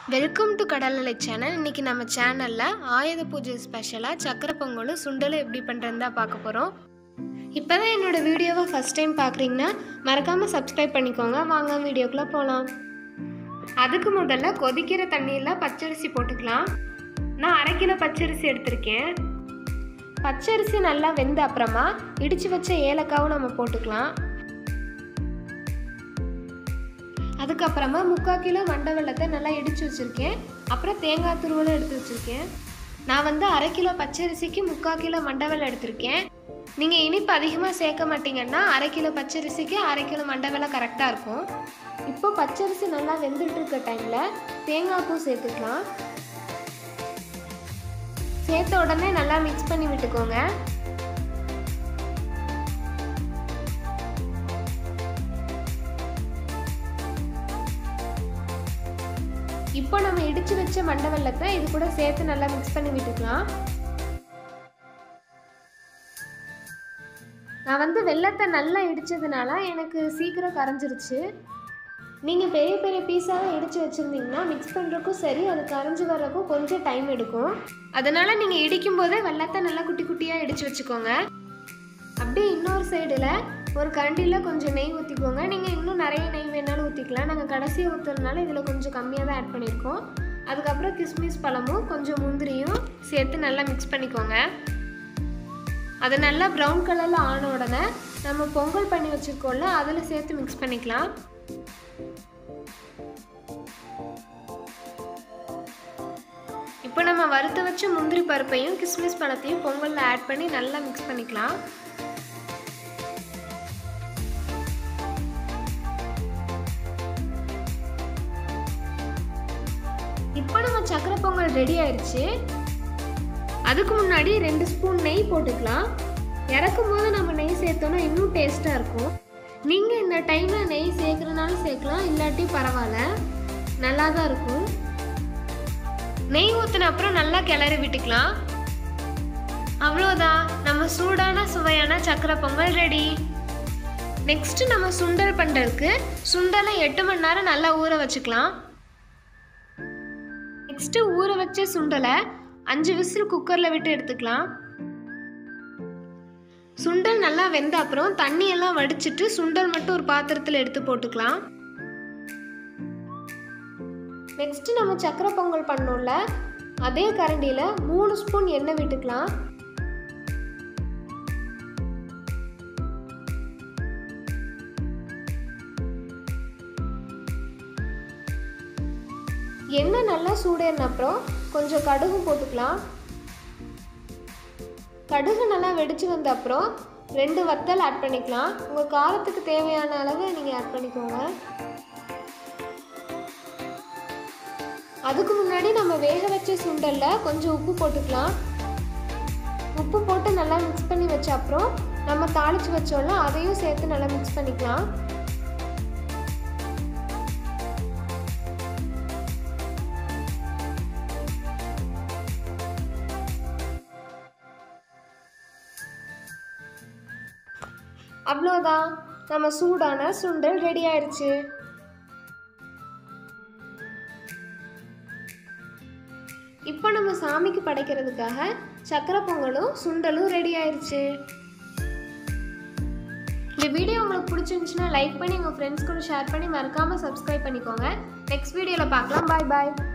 welcome to கடலலை channel இன்னைக்கு நம்ம சேனலில் ஆயுத பூஜை ஸ்பெஷலாக சக்கரை பொங்கலும் சுண்டலும் எப்படி பண்ணுறதுன்னு தான் பார்க்க போகிறோம் இப்போ தான் என்னோட வீடியோவை ஃபஸ்ட் டைம் பார்க்குறீங்கன்னா மறக்காமல் சப்ஸ்கிரைப் பண்ணிக்கோங்க வாங்க வீடியோக்குள்ளே போகலாம் அதுக்கு முதல்ல கொதிக்கிற தண்ணியில் பச்சரிசி போட்டுக்கலாம் நான் அரை கிலோ பச்சரிசி எடுத்திருக்கேன் பச்சரிசி நல்லா வெந்த அப்புறமா இடித்து வச்ச ஏலக்காவும் நம்ம போட்டுக்கலாம் அதுக்கப்புறமா முக்கால் கிலோ மண்டை வெள்ளத்தை நல்லா இடித்து வச்சுருக்கேன் அப்புறம் தேங்காய் துருவலும் எடுத்து வச்சுருக்கேன் நான் வந்து அரை கிலோ பச்சரிசிக்கு முக்கால் கிலோ மண்டை வெள்ளம் எடுத்திருக்கேன் நீங்கள் இனிப்பு அதிகமாக சேர்க்க மாட்டீங்கன்னா அரை கிலோ பச்சரிசிக்கு அரை கிலோ மண்டை வெள்ளம் கரெக்டாக இருக்கும் இப்போ பச்சரிசி நல்லா வெந்துட்டு இருக்க டைமில் தேங்காய் பூ சேர்த்துக்கலாம் சேர்த்த உடனே நல்லா மிக்ஸ் பண்ணி விட்டுக்கோங்க இப்போ நம்ம இடிச்சு வச்ச மண்டை வெள்ளத்தை இது கூட சேர்த்து நல்லா மிக்ஸ் பண்ணி விட்டுக்கலாம் நான் வந்து வெள்ளத்தை நல்லா இடிச்சதுனால எனக்கு சீக்கிரம் கரைஞ்சிருச்சு நீங்கள் பெரிய பெரிய பீஸாக இடித்து வச்சுருந்தீங்கன்னா மிக்ஸ் பண்ணுறக்கும் சரி அது கரைஞ்சி வர்றக்கும் கொஞ்சம் டைம் எடுக்கும் அதனால் நீங்கள் இடிக்கும் போதே வெள்ளத்தை நல்லா குட்டி குட்டியாக இடித்து வச்சுக்கோங்க அப்படியே இன்னொரு சைடில் ஒரு கரண்டியில் கொஞ்சம் நெய் ஊற்றிக்கோங்க நீங்கள் இன்னும் நிறைய நெய் வேணாலும் ஊற்றிக்கலாம் நாங்கள் கடைசியாக ஊற்றுறதுனால இதில் கொஞ்சம் கம்மியாக தான் ஆட் பண்ணியிருக்கோம் அதுக்கப்புறம் கிஸ்மிஸ் பழமும் கொஞ்சம் முந்திரியும் சேர்த்து நல்லா மிக்ஸ் பண்ணிக்கோங்க அது நல்லா ப்ரௌன் கலரில் ஆன உடனே நம்ம பொங்கல் பண்ணி வச்சுருக்கோம்ல அதில் சேர்த்து மிக்ஸ் பண்ணிக்கலாம் இப்போ நம்ம வறுத்து வச்ச முந்திரி பருப்பையும் கிஸ்மிஸ் பழத்தையும் பொங்கலில் ஆட் பண்ணி நல்லா மிக்ஸ் பண்ணிக்கலாம் இப்போ நம்ம சக்கரை பொங்கல் ரெடி ஆயிடுச்சு அதுக்கு முன்னாடி ரெண்டு ஸ்பூன் நெய் போட்டுக்கலாம் இறக்கும் போது நம்ம நெய் சேர்த்தோன்னா இன்னும் டேஸ்ட்டாக இருக்கும் நீங்கள் இந்த டைமில் நெய் சேர்க்குறனாலும் சேர்க்கலாம் இல்லாட்டி பரவாயில்ல நல்லா தான் இருக்கும் நெய் ஊற்றின அப்புறம் நல்லா கிளறி விட்டுக்கலாம் அவ்வளோதான் நம்ம சூடான சுவையான சக்கரை பொங்கல் ரெடி நெக்ஸ்ட் நம்ம சுண்டல் பண்ணுறதுக்கு சுண்டலை எட்டு மணி நேரம் நல்லா ஊற வச்சுக்கலாம் நெக்ஸ்ட்டு ஊற வச்ச சுண்டலை அஞ்சு விசில் குக்கரில் விட்டு எடுத்துக்கலாம் சுண்டல் நல்லா வெந்த அப்புறம் தண்ணியெல்லாம் வடிச்சிட்டு சுண்டல் மட்டும் ஒரு பாத்திரத்தில் எடுத்து போட்டுக்கலாம் நெக்ஸ்ட் நம்ம சக்கரை பொங்கல் பண்ணோம்ல அதே கரண்டியில் மூணு ஸ்பூன் எண்ணெய் விட்டுக்கலாம் எண்ணெய் நல்லா சூடேறின அப்புறம் கொஞ்சம் கடுகு போட்டுக்கலாம் கடுகு நல்லா வெடிச்சு வந்த அப்புறம் ரெண்டு வத்தல் ஆட் பண்ணிக்கலாம் உங்கள் காரத்துக்கு தேவையான அளவு நீங்கள் ஆட் பண்ணிக்கோங்க அதுக்கு முன்னாடி நம்ம வேக வச்ச சுண்டலில் கொஞ்சம் உப்பு போட்டுக்கலாம் உப்பு போட்டு நல்லா மிக்ஸ் பண்ணி வச்ச அப்புறம் நம்ம தாளித்து வச்சோம்ல அதையும் சேர்த்து நல்லா மிக்ஸ் பண்ணிக்கலாம் அவ்வளோதான் நம்ம சூடான சுண்டல் ரெடி ஆயிடுச்சு இப்போ நம்ம சாமிக்கு படைக்கிறதுக்காக சக்கரை பொங்கலும் சுண்டலும் ரெடி ஆயிடுச்சு இந்த வீடியோ உங்களுக்கு பிடிச்சிருந்துச்சுன்னா லைக் பண்ணி உங்கள் ஃப்ரெண்ட்ஸ் கூட ஷேர் பண்ணி மறக்காமல் சப்ஸ்கிரைப் பண்ணிக்கோங்க நெக்ஸ்ட் வீடியோவில் பார்க்கலாம் பாய் பாய்